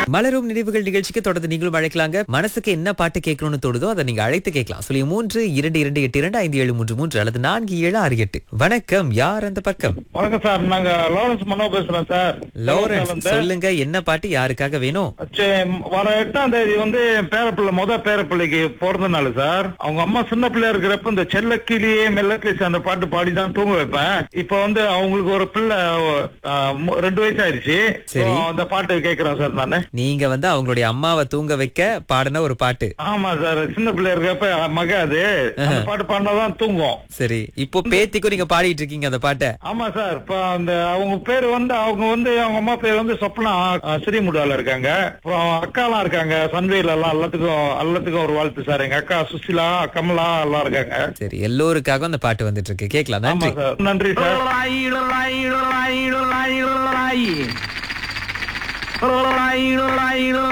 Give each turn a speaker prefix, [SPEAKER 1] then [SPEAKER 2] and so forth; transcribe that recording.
[SPEAKER 1] மலரும் நினைவுகள் நிகழ்ச்சிக்கு தொடர்ந்து நீங்களும் அழைக்கலாங்க மனசுக்கு என்ன பாட்டு கேட்கணும்னு தோடுதோ அதை நீங்க அழைத்து கேட்கலாம் சொல்லி மூன்று இரண்டு இரண்டு எட்டு இரண்டு ஐந்து ஏழு மூன்று மூன்று அல்லது நான்கு ஏழு ஆறு எட்டு வணக்கம் யார் அந்த பக்கம்
[SPEAKER 2] வணக்கம் சார் நாங்க லாரன்ஸ் மனோ பேசுறோம் சார்
[SPEAKER 1] லோரன்ஸ் சொல்லுங்க என்ன பாட்டு யாருக்காக வேணும்
[SPEAKER 2] சரி, வர எட்டாம் தேதி வந்து என் பேரப்பிள்ளை முத பேரப்பிள்ளைக்கு பிறந்த நாள் சார் அவங்க அம்மா சின்ன பிள்ளையா இருக்கிறப்ப இந்த செல்லக்கிளியே மெல்லக்கிளிச்சு அந்த பாட்டு பாடி தான் தூங்க வைப்பேன் இப்ப வந்து அவங்களுக்கு ஒரு பிள்ளை ஆஹ், மு- ரெண்டு வயசு ஆயிடுச்சு
[SPEAKER 1] சரி.
[SPEAKER 2] So, அந்த பாட்டு கேக்குறேன் சார் நானு
[SPEAKER 1] நீங்க வந்து அவங்களுடைய அம்மாவை தூங்க வைக்க பாடின ஒரு பாட்டு
[SPEAKER 2] ஆமா சார் சின்ன பிள்ளையா இருக்கிறப்ப மக அது அந்த பாட்டு பாடினாதான் தூங்கும்
[SPEAKER 1] சரி இப்போ பேத்திக்கும் நீங்க பாடிட்டு இருக்கீங்க அந்த பாட்டை
[SPEAKER 2] ஆமா சார் இப்ப அந்த அவங்க பேர் வந்து அவங்க வந்து அவங்க அம்மா பேர் வந்து சொப்னா அஹ், ஸ்ரீமுடால இருக்காங்க அப்புறம் அக்காலாம் இருக்காங்க சன்வேல எல்லாம் எல்லாத்துக்கும் எல்லாத்துக்கும் ஒரு வாழ்த்து சார் எங்க அக்கா சுசிலா கமலா எல்லாம் இருக்காங்க
[SPEAKER 1] சரி எல்லோருக்காகவும் அந்த பாட்டு வந்துட்டு இருக்கு கேட்கலாம்
[SPEAKER 2] ஆமா
[SPEAKER 1] நன்றி
[SPEAKER 2] சார் நன்றி sir
[SPEAKER 3] Lai, lai, lai, lai, lai, lai. Lai, lai, lai,